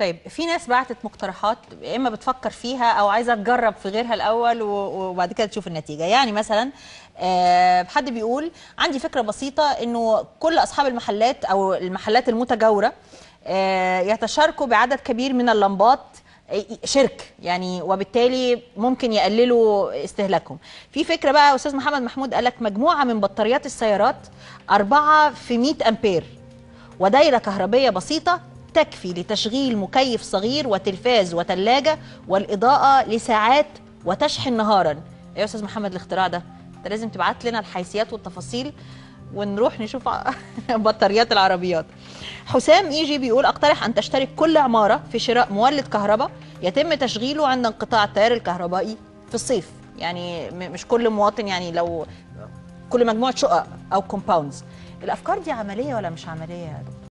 طيب في ناس بعتت مقترحات يا اما بتفكر فيها او عايزه تجرب في غيرها الاول و- وبعد كده تشوف النتيجه يعني مثلا آه، حد بيقول عندي فكره بسيطه انه كل اصحاب المحلات او المحلات المتجاوره آه، يتشاركوا بعدد كبير من اللمبات شرك يعني وبالتالي ممكن يقللوا استهلاكهم في فكره بقى استاذ محمد محمود قال لك مجموعه من بطاريات السيارات أربعة في 100 امبير ودايره كهربيه بسيطه تكفي لتشغيل مكيف صغير وتلفاز وثلاجه والاضاءه لساعات وتشحن نهارا يا استاذ محمد الاختراع ده انت لازم تبعت لنا الحيثيات والتفاصيل ونروح نشوف بطاريات العربيات حسام ايجي بيقول اقترح ان تشترك كل عماره في شراء مولد كهرباء يتم تشغيله عند انقطاع التيار الكهربائي في الصيف يعني م- مش كل مواطن يعني لو كل مجموعه شقق او كومباوندز الافكار دي عمليه ولا مش عمليه يا دكتور